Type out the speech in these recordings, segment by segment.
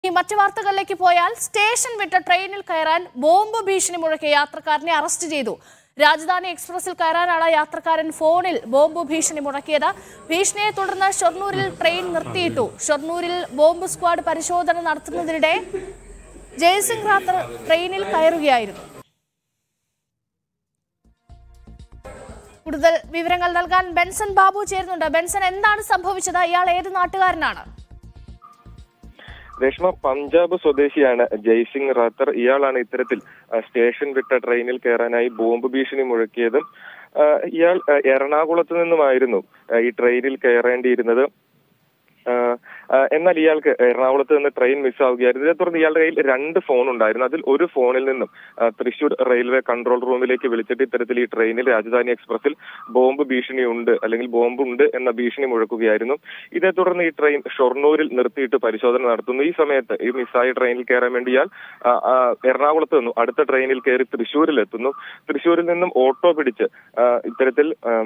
ഈ മറ്റു വാർത്തകളിലേക്ക് പോയാൽ സ്റ്റേഷൻ വിട്ട ട്രെയിനിൽ കയറാൻ ബോംബ് ഭീഷണി മുഴക്കിയ യാത്രക്കാരനെ അറസ്റ്റ് ചെയ്തു രാജധാനി എക്സ്പ്രസിൽ കയറാനാണ് യാത്രക്കാരൻ ഫോണിൽ ബോംബ് ഭീഷണി മുഴക്കിയത് ഭീഷണിയെ തുടർന്ന് ഷൊർണൂരിൽ ട്രെയിൻ നിർത്തിയിട്ടു ഷൊർണൂരിൽ ബോംബ് സ്ക്വാഡ് പരിശോധന നടത്തുന്നതിനിടെ ജയസിംഗ് റാത്തർ ട്രെയിനിൽ കയറുകയായിരുന്നു കൂടുതൽ വിവരങ്ങൾ നൽകാൻ ബെൻസൺ ബാബു ചേരുന്നുണ്ട് ബെൻസൺ എന്താണ് സംഭവിച്ചത് ഇയാൾ ഏത് നാട്ടുകാരനാണ് രേഷ്മ പഞ്ചാബ് സ്വദേശിയാണ് ജയ്സിംഗ് റാത്തർ ഇയാളാണ് ഇത്തരത്തിൽ ആ, സ്റ്റേഷൻ വിട്ട ട്രെയിനിൽ കയറാനായി ബോംബ് ഭീഷണി മുഴക്കിയതും ആ, ഇയാൾ ആ, എറണാകുളത്ത് നിന്നുമായിരുന്നു ആ, ഈ ട്രെയിനിൽ കയറേണ്ടിയിരുന്നത് ആ, ആ, എന്നാൽ ഇയാൾക്ക് എറണാകുളത്ത് നിന്ന് ട്രെയിൻ മിസ്സാവുകയായിരുന്നു ഇതേ തുടർന്ന് ഇയാളുടെ കയ്യിൽ രണ്ട് ഫോൺ ഉണ്ടായിരുന്നു അതിൽ ഒരു ഫോണിൽ നിന്നും ആ, തൃശൂർ റെയിൽവേ കൺട്രോൾ റൂമിലേക്ക് വിളിച്ചിട്ട് ഇത്തരത്തിൽ ഈ ട്രെയിനിൽ രാജധാനി എക്സ്പ്രസിൽ ബോംബ് ഭീഷണി ഉണ്ട് അല്ലെങ്കിൽ ബോംബ് ഉണ്ട് എന്ന ഭീഷണി മുഴക്കുകയായിരുന്നു ഇതേ തുടർന്ന് ഈ ട്രെയിൻ ഷൊർണൂരിൽ നിർത്തിയിട്ട് പരിശോധന നടത്തുന്നു ഈ സമയത്ത് ഈ മിസ്സായ ട്രെയിനിൽ കയറാൻ വേണ്ടി ഇയാൾ ആ, ആ, എറണാകുളത്ത് നിന്നും അടുത്ത ട്രെയിനിൽ കയറി തൃശ്ശൂരിൽ എത്തുന്നു തൃശ്ശൂരിൽ നിന്നും ഓട്ടോ പിടിച്ച് ആ, ഇത്തരത്തിൽ ആം,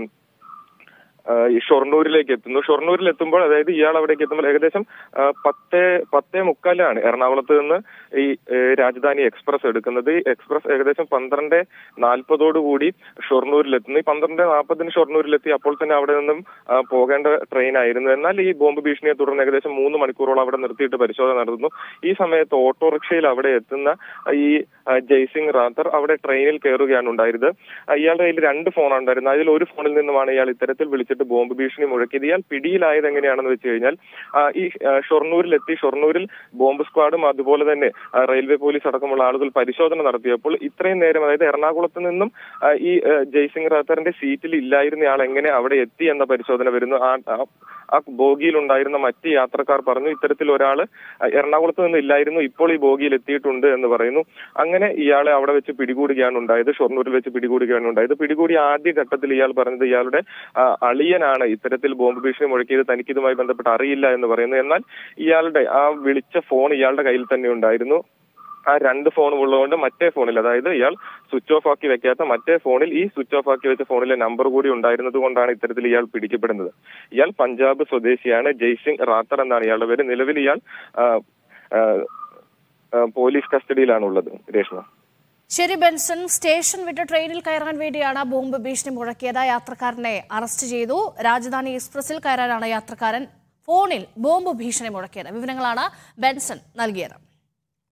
ആ, ഈ ഷൊർണൂരിലേക്ക് എത്തുന്നു ഷൊർണൂരിൽ എത്തുമ്പോൾ അതായത് ഇയാൾ അവിടേക്ക് എത്തുമ്പോൾ ഏകദേശം ആ, പത്തേ പത്തേ മുക്കാലാണ് എറണാകുളത്ത് നിന്ന് ഈ ഏ, രാജധാനി എക്സ്പ്രസ് എടുക്കുന്നത് ഈ എക്സ്പ്രസ് ഏകദേശം പന്ത്രണ്ട് നാൽപ്പതോടു കൂടി ഷൊർണൂരിൽ എത്തുന്നു ഈ പന്ത്രണ്ട് നാൽപ്പതിന് ഷൊർണൂരിലെത്തി അപ്പോൾ തന്നെ അവിടെ നിന്നും ആ, പോകേണ്ട ട്രെയിൻ ആയിരുന്നു എന്നാൽ ഈ ബോംബ് ഭീഷണിയെ തുടർന്ന് ഏകദേശം മൂന്ന് മണിക്കൂറോളം അവിടെ നിർത്തിയിട്ട് പരിശോധന നടത്തുന്നു ഈ സമയത്ത് ഓട്ടോറിക്ഷയിൽ അവിടെ എത്തുന്ന ഈ ആ, ജയ്സിംഗ് റാത്തർ അവിടെ ട്രെയിനിൽ കയറുകയാണ് ഉണ്ടായത് ആ, ഇയാളുടെ കയ്യിൽ രണ്ട് ഫോണാണ് ഉണ്ടായിരുന്നത് അതിൽ ഒരു ഫോണിൽ നിന്നുമാണ് ഇയാൾ ഇത്തരത്തിൽ വിളിച്ചിട്ട് ബോംബ് ഭീഷണി മുഴക്കിയത് ഇയാൾ പിടിയിലായത് എങ്ങനെയാണെന്ന് വെച്ച് കഴിഞ്ഞാൽ ആ, ഈ ആ, ഷൊർണൂരിലെത്തി ഷൊർണൂരിൽ ബോംബ് സ്ക്വാഡും അതുപോലെ തന്നെ ആ, റെയിൽവേ പോലീസ് അടക്കമുള്ള ആളുകൾ പരിശോധന നടത്തിയപ്പോൾ ഇത്രയും നേരം അതായത് എറണാകുളത്ത് നിന്നും ആ, ഈ ആ, ജയ്സിംഗ് റാത്തറിന്റെ സീറ്റിൽ ഇല്ലായിരുന്ന ആൾ എങ്ങനെ അവിടെ എത്തി എന്ന പരിശോധന വരുന്നു ആ ആ- ആ ബോഗിയിൽ ഉണ്ടായിരുന്ന മറ്റ് യാത്രക്കാർ പറഞ്ഞു ഇത്തരത്തിൽ ഒരാൾ എറണാകുളത്ത് നിന്ന് ഇല്ലായിരുന്നു ഇപ്പോൾ ഈ ബോഗിയിൽ എത്തിയിട്ടുണ്ട് എന്ന് പറയുന്നു അങ്ങനെ ഇയാളെ അവിടെ വെച്ച് പിടികൂടുകയാണ് ഉണ്ടായത് ഷൊർണൂരിൽ വെച്ച് പിടികൂടുകയാണ് ഉണ്ടായത് പിടികൂടി ആദ്യ ഘട്ടത്തിൽ ഇയാൾ പറഞ്ഞത് ഇയാളുടെ ആ, അളിയനാണ് ഇത്തരത്തിൽ ബോംബ് ഭീഷണി മുഴക്കിയത് തനിക്ക് ഇതുമായി ബന്ധപ്പെട്ട് അറിയില്ല എന്ന് പറയുന്നു എന്നാൽ ഇയാളുടെ ആ വിളിച്ച ഫോൺ ഇയാളുടെ കയ്യിൽ തന്നെ ഉണ്ടായിരുന്നു ആ രണ്ട് ഫോണും ഉള്ളതുകൊണ്ട് മറ്റേ ഫോണിൽ അതായത് ഇയാൾ സ്വിച്ച് ഓഫ് ആക്കി വെക്കാത്ത മറ്റേ ഫോണിൽ ഈ സ്വിച്ച് ഓഫ് ആക്കി വെച്ച ഫോണിലെ നമ്പർ കൂടി ഉണ്ടായിരുന്നത് കൊണ്ടാണ് ഇത്തരത്തിൽ ഇയാൾ പിടിക്കപ്പെടുന്നത് ഇയാൾ പഞ്ചാബ് സ്വദേശിയാണ് ജയ്സിംഗ് റാത്തർ എന്നാണ് ഇയാളുടെ പേര് നിലവിൽ ഇയാൾ ആ, ആ, ആ, പോലീസ് കസ്റ്റഡിയിലാണുള്ളത് രേഷ്മ ശരി ബെൻസൺ സ്റ്റേഷൻ വിട്ട ട്രെയിനിൽ കയറാൻ വേണ്ടിയാണ് ബോംബ് ഭീഷണി മുഴക്കിയത് യാത്രക്കാരനെ അറസ്റ്റ് ചെയ്തു രാജധാനി എക്സ്പ്രസിൽ കയറാനാണ് യാത്രക്കാരൻ ഫോണിൽ ബോംബ് ഭീഷണി മുഴക്കിയത് വിവരങ്ങളാണ് ബെൻസൺ നൽകിയത്